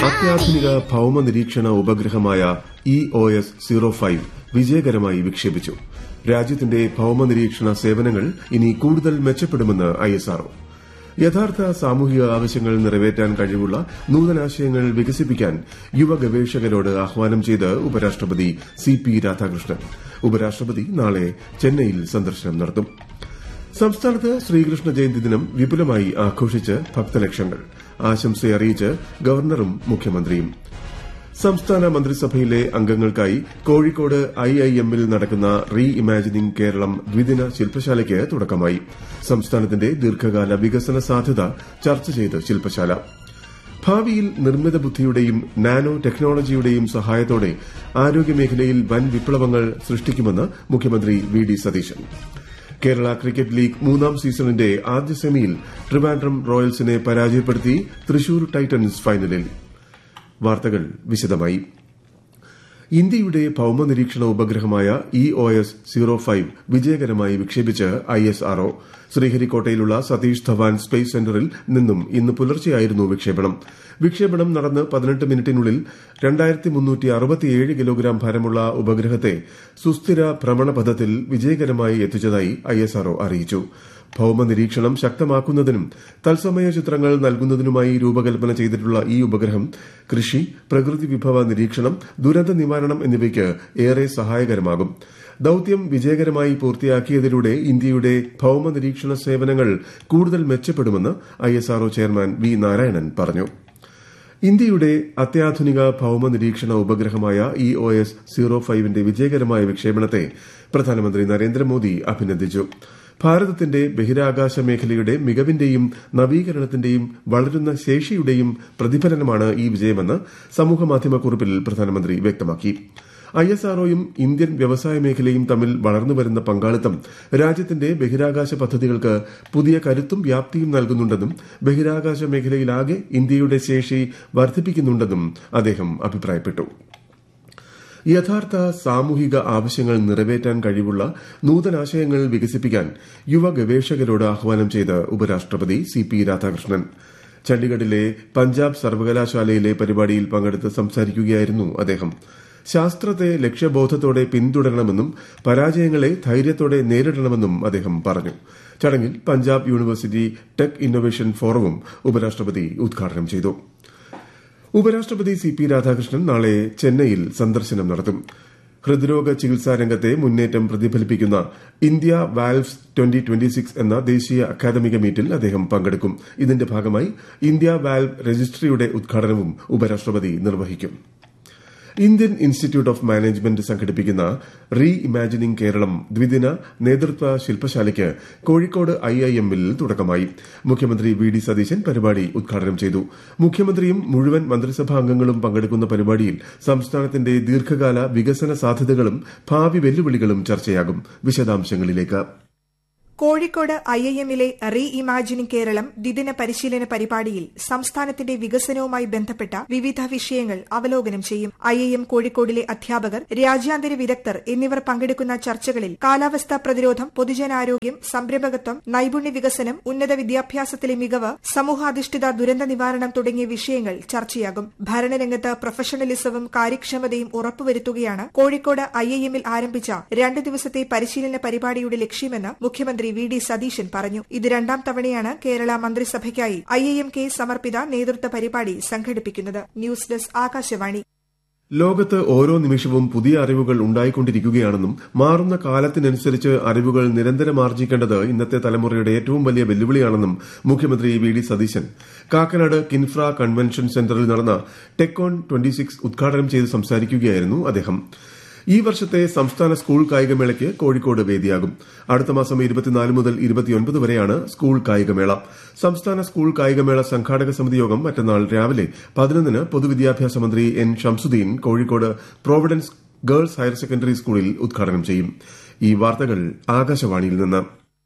അത്യാധുനിക ഭൌമ നിരീക്ഷണ ഉപഗ്രഹമായ E O S zero five വിജയകരമായി വിക്ഷേപിച്ചു രാജ്യത്തിന്റെ ഭൌമ നിരീക്ഷണ സേവനങ്ങൾ ഇനി കൂടുതൽ മെച്ചപ്പെടുമെന്ന് ഐഎസ്ആർഒ യഥാർത്ഥ സാമൂഹിക ആവശ്യങ്ങൾ നിറവേറ്റാൻ കഴിവുള്ള നൂതനാശയങ്ങൾ വികസിപ്പിക്കാൻ യുവ ഗവേഷകരോട് ആഹ്വാനം ചെയ്ത് ഉപരാഷ്ട്രപതി സി പി രാധാകൃഷ്ണൻ ഉപരാഷ്ട്രപതി നാളെ ചെന്നൈയിൽ സന്ദർശനം നടത്തും സംസ്ഥാനത്ത് ശ്രീകൃഷ്ണ ജയന്തി ദിനം വിപുലമായി ആഘോഷിച്ച് ഭക്തലക്ഷങ്ങൾ ആശംസയറിയിച്ച് ഗവർണറും മുഖ്യമന്ത്രിയും സംസ്ഥാന മന്ത്രിസഭയിലെ അംഗങ്ങൾക്കായി കോഴിക്കോട് ഐ ഐ എമ്മിൽ നടക്കുന്ന റീ ഇമാജിനിംഗ് കേരളം ദ്വിദിന ശില്പശാലയ്ക്ക് തുടക്കമായി സംസ്ഥാനത്തിന്റെ ദീർഘകാല വികസന സാധ്യത ചർച്ച ചെയ്ത് ശില്പശാല ഭാവിയിൽ നിർമ്മിത ബുദ്ധിയുടെയും നാനോ ടെക്നോളജിയുടെയും സഹായത്തോടെ ആരോഗ്യമേഖലയിൽ വൻ വിപ്ലവങ്ങൾ സൃഷ്ടിക്കുമെന്ന് മുഖ്യമന്ത്രി V D Satheesan Kerala cricket league മൂന്നാം സീസണിന്റെ ആദ്യ സെമിയിൽ ട്രിവാൻഡ്രം റോയൽസിനെ പരാജയപ്പെടുത്തി തൃശൂർ ടൈറ്റൻസ് ഫൈനലിൽ വാർത്തകൾ വിശദമായി ഇന്ത്യയുടെ ഭൌമ നിരീക്ഷണ ഉപഗ്രഹമായ E O S zero five വിജയകരമായി വിക്ഷേപിച്ച് ഐ എസ് ആർഒ ശ്രീഹരിക്കോട്ടയിലുള്ള സതീഷ് ധവാൻ സ്പേസ് സെന്ററിൽ നിന്നും ഇന്ന് പുലർച്ചെയായിരുന്നു വിക്ഷേപണം വിക്ഷേപണം നടന്ന് പതിനെട്ട് മിനിറ്റിനുള്ളിൽ കിലോഗ്രാം ഭാരമുള്ള ഉപഗ്രഹത്തെ സുസ്ഥിര ഭ്രമണപഥത്തിൽ വിജയകരമായി എത്തിച്ചതായി ഐ എസ് ആർഒ അറിയിച്ചു ഭൌമ നിരീക്ഷണം ശക്തമാക്കുന്നതിനും തത്സമയ ചിത്രങ്ങൾ നൽകുന്നതിനുമായി രൂപകൽപ്പന ചെയ്തിട്ടുള്ള ഈ ഉപഗ്രഹം കൃഷി പ്രകൃതി വിഭവ നിരീക്ഷണം ദുരന്ത നിവാരണം എന്നിവയ്ക്ക് ഏറെ സഹായകരമാകും ദൌത്യം വിജയകരമായി പൂർത്തിയാക്കിയതിലൂടെ ഇന്ത്യയുടെ ഭൌമ നിരീക്ഷണ സേവനങ്ങൾ കൂടുതൽ മെച്ചപ്പെടുമെന്ന് ഐഎസ്ആർഒ ചെയർമാൻ വി നാരായണൻ പറഞ്ഞു ഇന്ത്യയുടെ അത്യാധുനിക ഭൌമ നിരീക്ഷണ ഉപഗ്രഹമായ ഇ ഒ എസ് സീറോ ഫൈവിന്റെ വിജയകരമായ വിക്ഷേപണത്തെ പ്രധാനമന്ത്രി നരേന്ദ്രമോദി അഭിനന്ദിച്ചു ഭാരതത്തിന്റെ ബഹിരാകാശ മേഖലയുടെ മികവിന്റെയും നവീകരണത്തിന്റെയും വളരുന്ന ശേഷിയുടെയും പ്രതിഫലനമാണ് ഈ വിജയമെന്ന് സമൂഹമാധ്യമക്കുറിപ്പിൽ പ്രധാനമന്ത്രി വ്യക്തമാക്കി ഐഎസ്ആർഒയും ഇന്ത്യൻ വ്യവസായ മേഖലയും തമ്മിൽ വളർന്നുവരുന്ന പങ്കാളിത്തം രാജ്യത്തിന്റെ ബഹിരാകാശ പദ്ധതികൾക്ക് പുതിയ കരുത്തും വ്യാപ്തിയും നൽകുന്നുണ്ടെന്നും ബഹിരാകാശ മേഖലയിലാകെ ഇന്ത്യയുടെ ശേഷി വർദ്ധിപ്പിക്കുന്നുണ്ടെന്നും അദ്ദേഹം അഭിപ്രായപ്പെട്ടു യഥാർത്ഥ സാമൂഹിക ആവശ്യങ്ങൾ നിറവേറ്റാൻ കഴിവുള്ള നൂതനാശയങ്ങൾ വികസിപ്പിക്കാൻ യുവ ഗവേഷകരോട് ആഹ്വാനം ചെയ്ത് ഉപരാഷ്ട്രപതി സി പി രാധാകൃഷ്ണൻ ചണ്ഡിഗഡിലെ പഞ്ചാബ് സർവകലാശാലയിലെ പരിപാടിയിൽ പങ്കെടുത്ത് സംസാരിക്കുകയായിരുന്നു അദ്ദേഹം ശാസ്ത്രത്തെ ലക്ഷ്യബോധത്തോടെ പിന്തുടരണമെന്നും പരാജയങ്ങളെ ധൈര്യത്തോടെ നേരിടണമെന്നും അദ്ദേഹം പറഞ്ഞു ചടങ്ങിൽ പഞ്ചാബ് യൂണിവേഴ്സിറ്റി ടെക് ഇന്നൊവേഷൻ ഫോറവും ഉപരാഷ്ട്രപതി ഉദ്ഘാടനം ചെയ്തു ഉപരാഷ്ട്രപതി സി പി രാധാകൃഷ്ണൻ നാളെ ചെന്നൈയിൽ സന്ദർശനം നടത്തും ഹൃദ്രോഗ ചികിത്സാ രംഗത്തെ മുന്നേറ്റം പ്രതിഫലിപ്പിക്കുന്ന India valves twenty twenty six എന്ന ദേശീയ അക്കാദമിക മീറ്റിൽ അദ്ദേഹം പങ്കെടുക്കും ഇതിന്റെ ഭാഗമായി ഇന്ത്യ വാൽവ് രജിസ്ട്രിയുടെ ഉദ്ഘാടനവും ഉപരാഷ്ട്രപതി നിർവഹിക്കും ഇന്ത്യൻ ഇൻസ്റ്റിറ്റ്യൂട്ട് ഓഫ് മാനേജ്മെന്റ് സംഘടിപ്പിക്കുന്ന റീ ഇമാജിനിംഗ് കേരളം ദ്വിദിന നേതൃത്വ ശില്പശാലയ്ക്ക് കോഴിക്കോട് ഐ ഐ എമ്മിൽ തുടക്കമായി മുഖ്യമന്ത്രി വി ഡി സതീശൻ പരിപാടി ഉദ്ഘാടനം ചെയ്തു മുഖ്യമന്ത്രിയും മുഴുവൻ മന്ത്രിസഭാ അംഗങ്ങളും പങ്കെടുക്കുന്ന പരിപാടിയിൽ സംസ്ഥാനത്തിന്റെ ദീർഘകാല വികസന സാധ്യതകളും ഭാവി വെല്ലുവിളികളും ചർച്ചയാകും വിശദാംശങ്ങളിലേക്ക് കോഴിക്കോട് ഐ ഐ എമ്മിലെ റീ ഇമാജിനിംഗ് കേരളം ദ്വിദിന പരിശീലന പരിപാടിയിൽ സംസ്ഥാനത്തിന്റെ വികസനവുമായി ബന്ധപ്പെട്ട വിവിധ വിഷയങ്ങൾ അവലോകനം ചെയ്യും ഐ ഐ എം കോഴിക്കോടിലെ അധ്യാപകർ രാജ്യാന്തര വിദഗ്ധർ എന്നിവർ പങ്കെടുക്കുന്ന ചർച്ചകളിൽ കാലാവസ്ഥാ പ്രതിരോധം പൊതുജനാരോഗ്യം സംരംഭകത്വം നൈപുണ്യ വികസനം ഉന്നത വിദ്യാഭ്യാസത്തിലെ മികവ് സമൂഹാധിഷ്ഠിത ദുരന്ത നിവാരണം തുടങ്ങിയ വിഷയങ്ങൾ ചർച്ചയാകും ഭരണരംഗത്ത് പ്രൊഫഷണലിസവും കാര്യക്ഷമതയും ഉറപ്പുവരുത്തുകയാണ് കോഴിക്കോട് ഐ ഐ എമ്മിൽ ആരംഭിച്ച രണ്ട് ദിവസത്തെ പരിശീലന പരിപാടിയുടെ ലക്ഷ്യമെന്ന് മുഖ്യമന്ത്രി വി ഡി സതീശൻ പറഞ്ഞു ഇത് രണ്ടാം തവണയാണ് കേരള മന്ത്രിസഭയ്ക്കായി ഐ ഐ എം കെ സമർപ്പിത നേതൃത്വ പരിപാടി സംഘടിപ്പിക്കുന്നത് ന്യൂസ് ഡെസ്ക് ആകാശവാണി ലോകത്ത് ഓരോ നിമിഷവും പുതിയ അറിവുകൾ ഉണ്ടായിക്കൊണ്ടിരിക്കുകയാണെന്നും മാറുന്ന കാലത്തിനനുസരിച്ച് അറിവുകൾ നിരന്തരം ആർജിക്കേണ്ടത് ഇന്നത്തെ തലമുറയുടെ ഏറ്റവും വലിയ വെല്ലുവിളിയാണെന്നും മുഖ്യമന്ത്രി V D Satheesan Kakkanad KINFRA convention സെന്ററിൽ നടന്ന ടെക്കോൺ ട്വന്റി സിക്സ് ഉദ്ഘാടനം ചെയ്ത് സംസാരിക്കുകയായിരുന്നു അദ്ദേഹം ഈ വർഷത്തെ സംസ്ഥാന സ്കൂൾ കായികമേളയ്ക്ക് കോഴിക്കോട് വേദിയാകും അടുത്ത മാസം ഇരുപത്തിനാല് മുതൽ ഇരുപത്തിയൊൻപത് വരെയാണ് സ്കൂൾ കായികമേള സംസ്ഥാന സ്കൂൾ കായികമേള സംഘാടക സമിതി യോഗം മറ്റന്നാൾ രാവിലെ പതിനൊന്നിന് പൊതുവിദ്യാഭ്യാസ മന്ത്രി N Shamsuddin Kozhikode Providence girls higher secondary സ്കൂളിൽ ഉദ്ഘാടനം ചെയ്യും ഈ വാർത്തകൾ ആകാശവാണിയിൽ നിന്ന്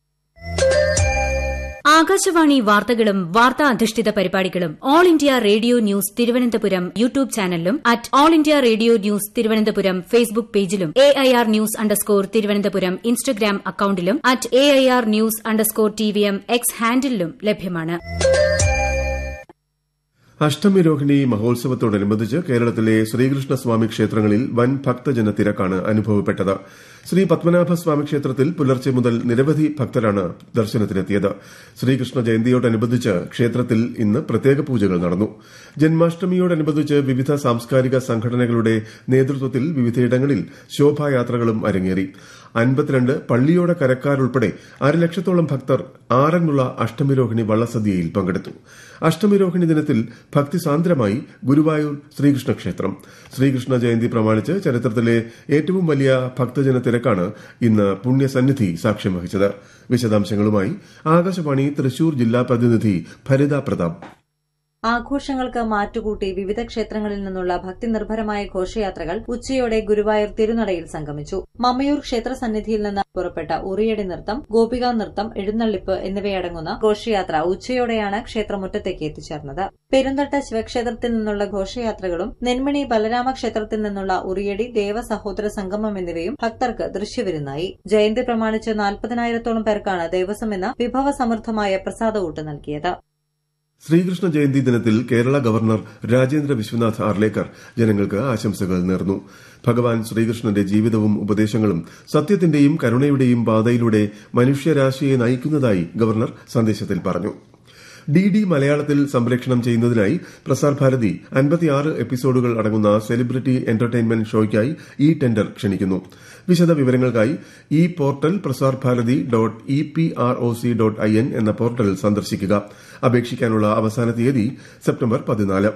ആകാശവാണി വാർത്തകളും വാർത്താ അധിഷ്ഠിത പരിപാടികളും all India radio news Thiruvananthapuram YouTube ചാനലിലും at all India radio news Thiruvananthapuram Facebook പേജിലും A I R news underscore Thiruvananthapuram Instagram അക്കൌണ്ടിലും at A I R news underscore T V M X ഹാൻഡിലും ലഭ്യമാണ് അഷ്ടമിരോഹിണി മഹോത്സവത്തോടനുബന്ധിച്ച് കേരളത്തിലെ ശ്രീകൃഷ്ണസ്വാമി ക്ഷേത്രങ്ങളിൽ വൻ ഭക്തജന തിരക്കാണ് അനുഭവപ്പെട്ടത് ശ്രീ പത്മനാഭസ്വാമി ക്ഷേത്രത്തിൽ പുലർച്ചെ മുതൽ നിരവധി ഭക്തരാണ് ദർശനത്തിനെത്തിയത് ശ്രീകൃഷ്ണ ജയന്തിയോടനുബന്ധിച്ച് ക്ഷേത്രത്തിൽ ഇന്ന് പ്രത്യേക പൂജകൾ നടന്നു ജന്മാഷ്ടമിയോടനുബന്ധിച്ച് വിവിധ സാംസ്കാരിക സംഘടനകളുടെ നേതൃത്വത്തിൽ വിവിധയിടങ്ങളിൽ ശോഭായാത്രകളും അരങ്ങേറി അൻപത്തിരണ്ട് പള്ളിയോട കരക്കാരുൾപ്പെടെ അരലക്ഷത്തോളം ഭക്തർ ആറന്മുള അഷ്ടമിരോഹിണി വള്ളസദ്യയിൽ പങ്കെടുത്തു അഷ്ടമിരോഹിണി ദിനത്തിൽ ഭക്തിസാന്ദ്രമായി ഗുരുവായൂർ ശ്രീകൃഷ്ണ ക്ഷേത്രം ശ്രീകൃഷ്ണ ജയന്തി പ്രമാണിച്ച് ചരിത്രത്തിലെ ഏറ്റവും വലിയ ഭക്തജന തിരക്കാണ് ഇന്ന് പുണ്യസന്നിധി സാക്ഷ്യം വഹിച്ചത് വിശദാംശങ്ങളുമായി ആകാശവാണി തൃശൂർ ജില്ലാ പ്രതിനിധി ഭരിത പ്രതാപ് ആഘോഷങ്ങൾക്ക് മാറ്റുകൂട്ടി വിവിധ ക്ഷേത്രങ്ങളിൽ നിന്നുള്ള ഭക്തിനിർഭരമായ ഘോഷയാത്രകൾ ഉച്ചയോടെ ഗുരുവായൂർ തിരുനടയിൽ സംഗമിച്ചു മമ്മയൂർ ക്ഷേത്ര സന്നിധിയിൽ നിന്ന് പുറപ്പെട്ട ഉറിയടി നൃത്തം ഗോപികാ നൃത്തം എഴുന്നള്ളിപ്പ് എന്നിവയടങ്ങുന്ന ഘോഷയാത്ര ഉച്ചയോടെയാണ് ക്ഷേത്രമുറ്റത്തേക്ക് എത്തിച്ചേർന്നത് പെരുന്തട്ട ശിവക്ഷേത്രത്തിൽ നിന്നുള്ള ഘോഷയാത്രകളും നെന്മണി ബലരാമ ക്ഷേത്രത്തിൽ നിന്നുള്ള ഉറിയടി ദേവസഹോദര സംഗമം എന്നിവയും ഭക്തർക്ക് ദൃശ്യവിരുന്നായി ജയന്തി പ്രമാണിച്ച് നാൽപ്പതിനായിരത്തോളം പേർക്കാണ് ദേവസ്വം എന്ന വിഭവസമൃദ്ധമായ പ്രസാദകൂട്ട് നൽകിയത് ശ്രീകൃഷ്ണ ജയന്തി ദിനത്തിൽ കേരള ഗവർണർ രാജേന്ദ്ര വിശ്വനാഥ് ആർലേക്കർ ജനങ്ങൾക്ക് ആശംസകൾ നേർന്നു ഭഗവാൻ ശ്രീകൃഷ്ണന്റെ ജീവിതവും ഉപദേശങ്ങളും സത്യത്തിന്റെയും കരുണയുടെയും പാതയിലൂടെ മനുഷ്യരാശിയെ നയിക്കുന്നതായി ഗവർണർ സന്ദേശത്തിൽ പറഞ്ഞു ഡി ഡി മലയാളത്തിൽ സംപ്രേഷണം ചെയ്യുന്നതിനായി പ്രസാർ ഭാരതി അൻപത്തിയാറ് എപ്പിസോഡുകൾ അടങ്ങുന്ന സെലിബ്രിറ്റി എന്റർടൈൻമെന്റ് ഷോയ്ക്കായി ഈ ടെൻഡർ ക്ഷണിക്കുന്നു വിശദ വിവരങ്ങൾക്കായി ഈ portal Prasar Bharati dot E P R O C dot I N എന്ന പോർട്ടൽ സന്ദർശിക്കുക അപേക്ഷിക്കാനുള്ള അവസാന തീയതി സെപ്റ്റംബർ പതിനാല്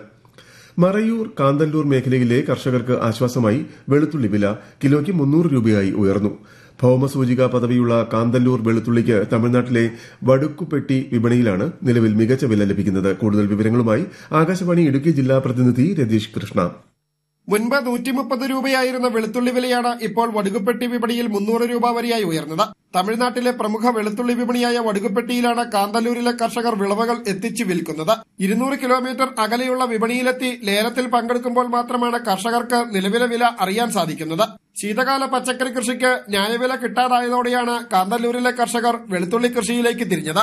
മറയൂർ കാന്തല്ലൂർ മേഖലയിലെ കർഷകർക്ക് ആശ്വാസമായി വെളുത്തുള്ളി വില കിലോയ്ക്ക് മുന്നൂറ് രൂപയായി ഉയർന്നു ഭൌമസൂചിക പദവിയുള്ള കാന്തല്ലൂർ വെളുത്തുള്ളിക്ക് തമിഴ്നാട്ടിലെ വടുക്കുപെട്ടി വിപണിയിലാണ് നിലവിൽ മികച്ച വില ലഭിക്കുന്നത് കൂടുതൽ വിവരങ്ങളുമായി ആകാശവാണി ഇടുക്കി ജില്ലാ പ്രതിനിധി രതീഷ് കൃഷ്ണ മുൻപ് നൂറ്റി മുപ്പത് രൂപയായിരുന്ന വെളുത്തുള്ളി വിലയാണ് ഇപ്പോൾ വടുകുപ്പെട്ടി വിപണിയിൽ മുന്നൂറ് രൂപ വരെയായി ഉയർന്നത് തമിഴ്നാട്ടിലെ പ്രമുഖ വെളുത്തുള്ളി വിപണിയായ വടുകുപ്പെട്ടിയിലാണ് കാന്തല്ലൂരിലെ കർഷകർ വിളവുകൾ എത്തിച്ചു വിൽക്കുന്നത് ഇരുന്നൂറ് കിലോമീറ്റർ അകലെയുള്ള വിപണിയിലെത്തി ലേലത്തിൽ പങ്കെടുക്കുമ്പോൾ മാത്രമാണ് കർഷകർക്ക് നിലവിലെ വില അറിയാൻ സാധിക്കുന്നത് ശീതകാല പച്ചക്കറി കൃഷിക്ക് ന്യായവില കിട്ടാതായതോടെയാണ് കാന്തല്ലൂരിലെ കർഷകർ വെളുത്തുള്ളി കൃഷിയിലേക്ക് തിരിഞ്ഞത്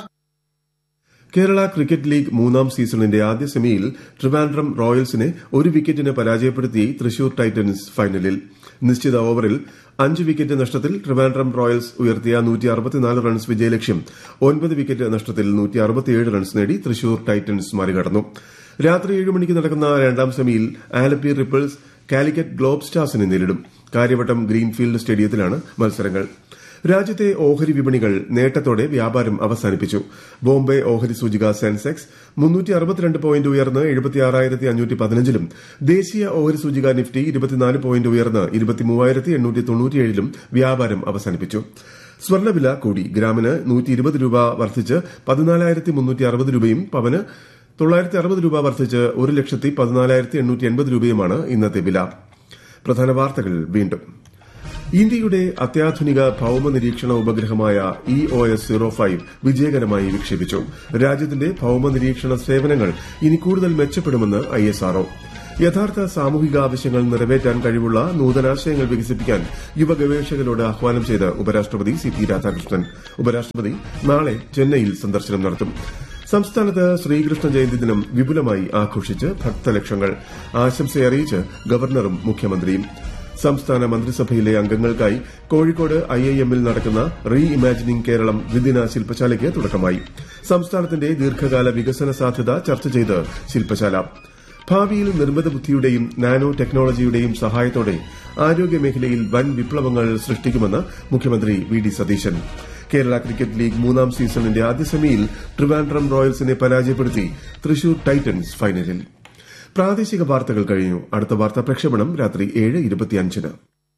കേരള ക്രിക്കറ്റ് ലീഗ് മൂന്നാം സീസണിന്റെ ആദ്യ സെമിയിൽ ട്രിവാൻഡ്രം റോയൽസിനെ ഒരു വിക്കറ്റിന് പരാജയപ്പെടുത്തി തൃശൂർ ടൈറ്റൻസ് ഫൈനലിൽ നിശ്ചിത ഓവറിൽ അഞ്ച് വിക്കറ്റ് നഷ്ടത്തിൽ ട്രിവാൻഡ്രം റോയൽസ് ഉയർത്തിയ റൺസ് വിജയലക്ഷ്യം ഒൻപത് വിക്കറ്റ് നഷ്ടത്തിൽ റൺസ് നേടി തൃശൂർ ടൈറ്റൻസ് മറികടന്നു രാത്രി ഏഴ് മണിക്ക് നടക്കുന്ന രണ്ടാം സെമിയിൽ ആലപ്പി റിപ്പിൾസ് കാലിക്കറ്റ് ഗ്ലോബ് സ്റ്റാർസിനെ നേരിടും കാര്യവട്ടം ഗ്രീൻഫീൽഡ് സ്റ്റേഡിയത്തിലാണ് മത്സരങ്ങൾ രാജ്യത്തെ ഓഹരി വിപണികൾ നേട്ടത്തോടെ വ്യാപാരം അവസാനിപ്പിച്ചു ബോംബെ ഓഹരി സൂചിക സെൻസെക്സ് മുന്നൂറ്റി അറുപത്തിരണ്ട് പോയിന്റ് ഉയർന്ന് എഴുപത്തിയാറായിരത്തി അഞ്ഞൂറ്റി പതിനഞ്ചിലും ദേശീയ ഓഹരി സൂചിക നിഫ്റ്റി ഇരുപത്തിനാല് പോയിന്റ് ഉയർന്ന് ഇരുപത്തിമൂവായിരത്തി എണ്ണൂറ്റി തൊണ്ണൂറ്റിയേഴിലും വ്യാപാരം അവസാനിപ്പിച്ചു സ്വർണ്ണവില കൂടി ഗ്രാമിന് നൂറ്റി ഇരുപത് രൂപ വർദ്ധിച്ച് പതിനാലായിരത്തി മുന്നൂറ്റി അറുപത് രൂപയും പവന് തൊള്ളായിരത്തി അറുപത് രൂപ വർദ്ധിച്ച് ഒരു ലക്ഷത്തി പതിനാലായിരത്തി എണ്ണൂറ്റി എൺപത് രൂപയുമാണ് ഇന്നത്തെ വില പ്രധാന വാർത്തകൾ വീണ്ടും ഇന്ത്യയുടെ അത്യാധുനിക ഭൌമ നിരീക്ഷണ ഉപഗ്രഹമായ E O S zero five വിജയകരമായി വിക്ഷേപിച്ചു രാജ്യത്തിന്റെ ഭൌമ നിരീക്ഷണ സേവനങ്ങൾ ഇനി കൂടുതൽ മെച്ചപ്പെടുമെന്ന് ഐ എസ് ആർഒ യഥാർത്ഥ സാമൂഹിക ആവശ്യങ്ങൾ നിറവേറ്റാൻ കഴിവുള്ള നൂതനാശയങ്ങൾ വികസിപ്പിക്കാൻ യുവ ഗവേഷകരോട് ആഹ്വാനം ചെയ്ത് ഉപരാഷ്ട്രപതി സി പി രാധാകൃഷ്ണൻ ഉപരാഷ്ട്രപതി നാളെ ചെന്നൈയിൽ സന്ദർശനം നടത്തും സംസ്ഥാനത്ത് ശ്രീകൃഷ്ണ ജയന്തി ദിനം വിപുലമായി ആഘോഷിച്ച് ഭക്തലക്ഷങ്ങൾ ആശംസയറിയിച്ച് ഗവർണറും മുഖ്യമന്ത്രിയും സംസ്ഥാന മന്ത്രിസഭയിലെ അംഗങ്ങൾക്കായി കോഴിക്കോട് ഐ ഐ എമ്മിൽ നടക്കുന്ന റീ ഇമാജിനിംഗ് കേരളം ദ്വിദിന ശില്പശാലയ്ക്ക് തുടക്കമായി സംസ്ഥാനത്തിന്റെ ദീർഘകാല വികസന സാധ്യത ചർച്ച ചെയ്ത് ശില്പശാല ഭാവിയിൽ നിർമ്മിത ബുദ്ധിയുടെയും നാനോ ടെക്നോളജിയുടെയും സഹായത്തോടെ ആരോഗ്യമേഖലയിൽ വൻ വിപ്ലവങ്ങൾ സൃഷ്ടിക്കുമെന്ന് മുഖ്യമന്ത്രി V D Satheesan Kerala cricket league മൂന്നാം സീസണിന്റെ ആദ്യ സെമിയിൽ ട്രിവാൻഡ്രം റോയൽസിനെ പരാജയപ്പെടുത്തി തൃശൂർ ടൈറ്റൻസ് ഫൈനലിൽ പ്രാദേശിക വാർത്തകൾ കഴിഞ്ഞു അടുത്ത വാർത്താ പ്രക്ഷേപണം രാത്രി ഏഴ് ഇരുപത്തിയഞ്ചിന്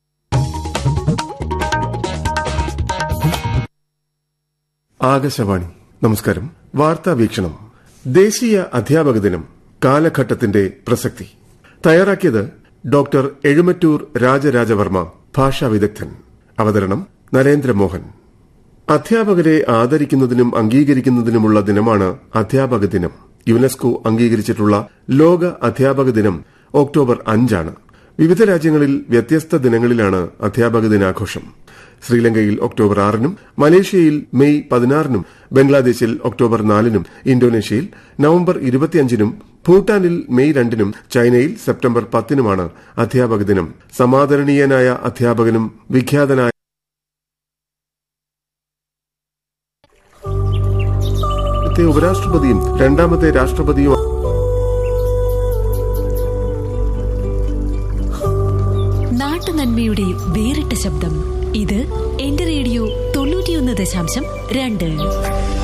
ആകാശവാണി നമസ്കാരം വാർത്താ വീക്ഷണം ദേശീയ അധ്യാപക ദിനം കാലഘട്ടത്തിന്റെ പ്രസക്തി തയ്യാറാക്കിയത് ഡോക്ടർ എഴുമറ്റൂർ രാജരാജവർമ്മ ഭാഷാ വിദഗ്ധൻ അവതരണം നരേന്ദ്രമോഹൻ അധ്യാപകരെ ആദരിക്കുന്നതിനും അംഗീകരിക്കുന്നതിനുമുള്ള ദിനമാണ് അധ്യാപക ദിനം യുനെസ്കോ അംഗീകരിച്ചിട്ടുള്ള ലോക അധ്യാപക ദിനം ഒക്ടോബർ അഞ്ചാണ് വിവിധ രാജ്യങ്ങളിൽ വ്യത്യസ്ത ദിനങ്ങളിലാണ് അധ്യാപക ദിനാഘോഷം ശ്രീലങ്കയിൽ ഒക്ടോബർ ആറിനും മലേഷ്യയിൽ മെയ് പതിനാറിനും ബംഗ്ലാദേശിൽ ഒക്ടോബർ നാലിനും ഇന്തോനേഷ്യയിൽ നവംബർ ഇരുപത്തിയഞ്ചിനും ഭൂട്ടാനിൽ മെയ് രണ്ടിനും ചൈനയിൽ സെപ്റ്റംബർ പത്തിനുമാണ് അധ്യാപക ദിനം സമാദരണീയനായ അധ്യാപകനും വിഖ്യാതനായ ഉപരാഷ്ട്രപതിയും രണ്ടാമത്തെ രാഷ്ട്രപതിയും നാട്ടുനന്മയുടെ വേറിട്ട ശബ്ദം ഇത് എന്റെ റേഡിയോ തൊണ്ണൂറ്റിയൊന്ന് ദശാംശം രണ്ട്